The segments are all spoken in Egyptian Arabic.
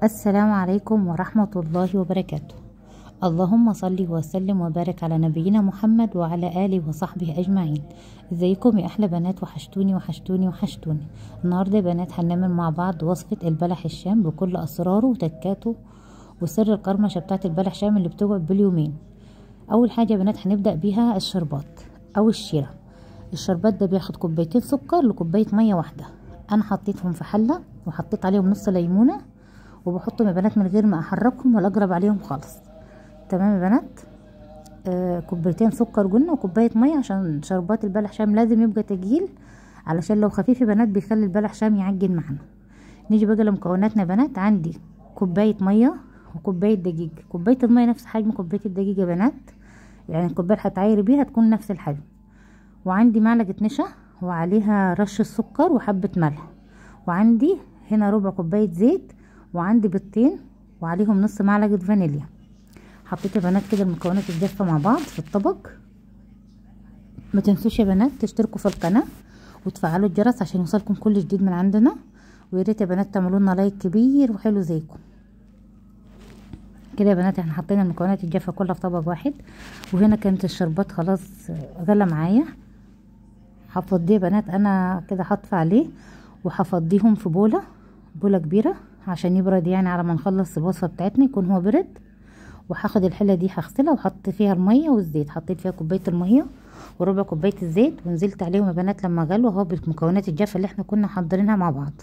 السلام عليكم ورحمة الله وبركاته اللهم صل وسلم وبارك على نبينا محمد وعلى آله وصحبه أجمعين ازيكم يا أحلى بنات وحشتوني وحشتوني وحشتوني النهاردة يا بنات هنعمل مع بعض وصفة البلح الشام بكل أسراره وتكاته وسر القرمشة بتاعة البلح الشام اللي بتقعد باليومين أول حاجة يا بنات هنبدأ بيها الشربات أو الشيرة الشربات ده بياخد كوبايتين سكر لكوباية مية واحدة أنا حطيتهم في حلة وحطيت عليهم نص ليمونة وبحطهم يا بنات من غير ما احركهم ولا اجرب عليهم خالص تمام يا بنات آه كوبايتين سكر قلنا وكوبايه ميه عشان شربات البلح شام لازم يبقى تقيل علشان لو خفيف يا بنات بيخلي البلح شام يعجن معانا نيجي بقى لمكوناتنا يا بنات عندي كوبايه ميه وكوبايه دقيق كوبايه الميه نفس حجم كوبايه الدقيق يا بنات يعني الكوبايه اللي هتعايري بيها تكون نفس الحجم وعندي معلقه نشا وعليها رش السكر وحبه ملح وعندي هنا ربع كوبايه زيت وعندي بيضتين وعليهم نص معلقه فانيليا حطيت يا بنات كده المكونات الجافه مع بعض في الطبق ما تنسوش يا بنات تشتركوا في القناه وتفعلوا الجرس عشان يوصلكم كل جديد من عندنا ويا ريت يا بنات تعملوا لنا لايك كبير وحلو زيكم كده يا بنات احنا حطينا المكونات الجافه كلها في طبق واحد وهنا كانت الشربات خلاص غلى معايا هفضيه يا بنات انا كده هطفي عليه وهفضيهم في بوله بوله كبيره عشان يبرد يعني على ما نخلص الوصفه بتاعتنا يكون هو برد وهاخد الحله دي هغسلها وحط فيها الميه والزيت حطيت فيها كوبايه الميه وربع كوبايه الزيت ونزلت عليهم يا بنات لما غلوا اهو بالمكونات الجافه اللي احنا كنا محضرينها مع بعض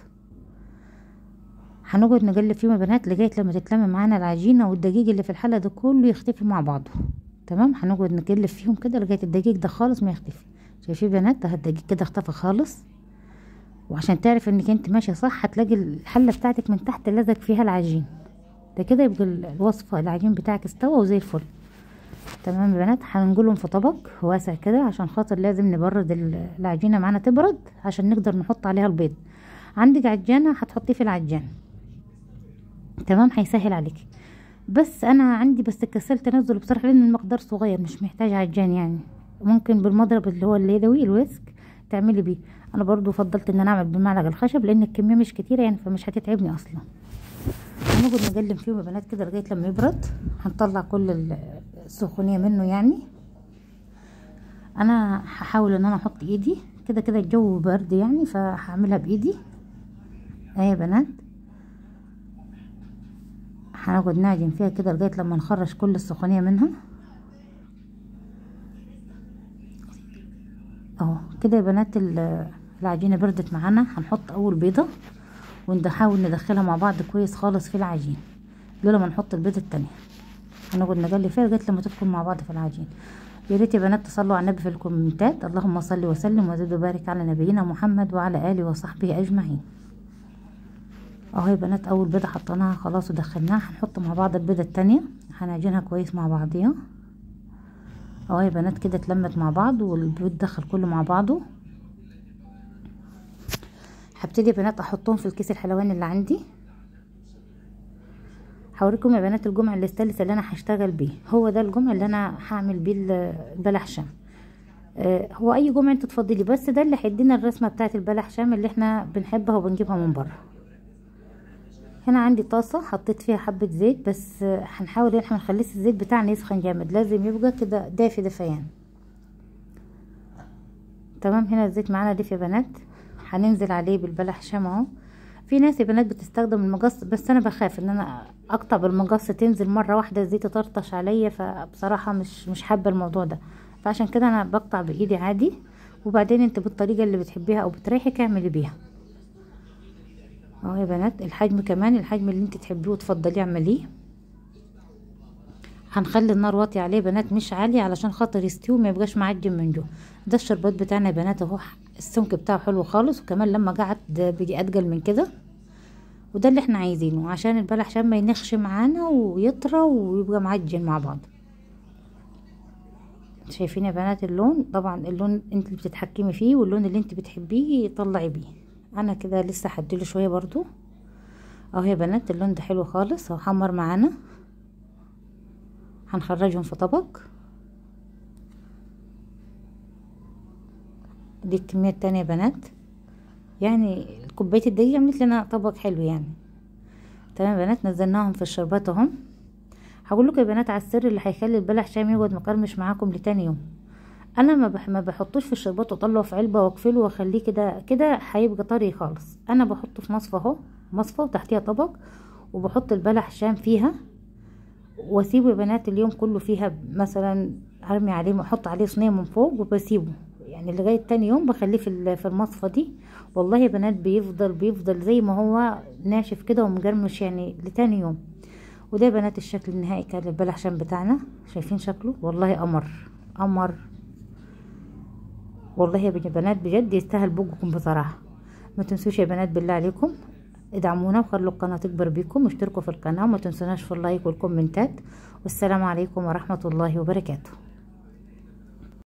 هنقعد نقلب فيهم يا بنات لغايه لما تتلم معانا العجينه والدقيق اللي في الحله ده كله يختفي مع بعضه تمام هنقعد نقلب فيهم كده لغايه الدقيق ده خالص ما يختفي شايفين بنات ده الدقيق كده اختفى خالص وعشان تعرف انك انت ماشيه صح هتلاقي الحله بتاعتك من تحت لزق فيها العجين ده كده يبقى الوصفه العجين بتاعك استوى وزي الفل تمام يا بنات هنقولهم في طبق واسع كده عشان خاطر لازم نبرد العجينه معانا تبرد عشان نقدر نحط عليها البيض عندك عجانه هتحطيه في العجان تمام هيسهل عليك بس انا عندي بس كسلت انزله بصراحه لان المقدار صغير مش محتاج عجان يعني ممكن بالمضرب اللي هو اليدوي الويسك تعملي بيه انا برضو فضلت ان انا اعمل بمعلقه الخشب لان الكميه مش كتيره يعني فمش هتتعبني اصلا هنقعد نقلب فيهم يا بنات كده لغايه لما يبرد هنطلع كل السخونيه منه يعني انا هحاول ان انا احط ايدي كده كده الجو برد يعني فهعملها بايدي اهي يا بنات هنقعد نعجن فيها كده لغايه لما نخرج كل السخونيه منها اهو كده يا بنات العجينه بردت معانا هنحط اول بيضه ونحاول ندخلها مع بعض كويس خالص في العجين لولا ما نحط البيضه التانية هنقعد نقلب فيها لغايه لما تدخل مع بعض في العجين يا ريت يا بنات تصلوا على النبي في الكومنتات اللهم صل وسلم وزد وبارك على نبينا محمد وعلى اله وصحبه اجمعين اهو يا بنات اول بيضه حطيناها خلاص ودخلناها هنحط مع بعض البيضه التانية هنعجنها كويس مع بعضيها اهو يا بنات كده اتلمت مع بعض والبيض دخل كله مع بعضه هبتدي يا بنات احطهم في الكيس الحلواني اللي عندي هوريكم يا بنات الجمع الاستانلس اللي انا هشتغل بيه هو ده الجمع اللي انا هعمل بيه البلح شام آه هو اي جمع انت تفضلي بس ده اللي هيدينا الرسمه بتاعه البلح شام اللي احنا بنحبها وبنجيبها من بره هنا عندي طاسه حطيت فيها حبه زيت بس هنحاول ان احنا ما نخليش الزيت بتاعنا يسخن جامد لازم يبقى كده دافي دفيان تمام هنا الزيت معانا دافي يا بنات هننزل عليه بالبلح شام اهو في ناس يا بنات بتستخدم المقص بس انا بخاف ان انا اقطع بالمقص تنزل مره واحده الزيت يطرطش عليا فبصراحه مش مش حابه الموضوع ده فعشان كده انا بقطع بايدي عادي وبعدين انت بالطريقه اللي بتحبيها او بتريحك اعملي بيها اهو يا بنات الحجم كمان الحجم اللي انت تحبيه وتفضليه اعمليه هنخلي النار واطيه عليه بنات مش عاليه علشان خاطر يستوي ما يبقاش معجن من جوه ده الشربات بتاعنا يا بنات اهو السمك بتاعه حلو خالص وكمان لما قعد بيجي اتقل من كده وده اللي احنا عايزينه عشان البلح عشان ما ينخش معانا ويطرى ويبقى معجن مع بعض شايفين يا بنات اللون طبعا اللون انت اللي بتتحكمي فيه واللون اللي انت بتحبيه طلعي بيه انا كده لسه هديله شويه برضو اهو يا بنات اللون ده حلو خالص اهو حمر معانا هنخرجهم في طبق دي الكمية التانية يا بنات يعني كوباية الدقيق عملت لنا طبق حلو يعني تمام يا بنات نزلناهم في الشربات اهم هقول لكم يا بنات على السر اللي هيخلي البلح شام يقعد مقرمش معاكم لتاني يوم انا ما بح ما بحطوش في الشربات واطلعه في علبه واقفله واخليه كده كده هيبقى طري خالص انا بحطه في مصفى اهو مصفى وتحتيها طبق وبحط البلح شام فيها واسيبه يا بنات اليوم كله فيها مثلا ارمي عليه احط عليه صينيه من فوق وبسيبه يعني لغايه تاني يوم بخليه في في المصفى دي والله يا بنات بيفضل بيفضل زي ما هو ناشف كده ومجرمش يعني لتاني يوم وده يا بنات الشكل النهائي كان البلح شام بتاعنا شايفين شكله والله قمر قمر والله يا بنات بجد يستاهل بوجكم بصراحه ما تنسوش يا بنات بالله عليكم ادعمونا وخلوا القناه تكبر بيكم واشتركوا في القناه وما تنسوناش في اللايك والكومنتات والسلام عليكم ورحمه الله وبركاته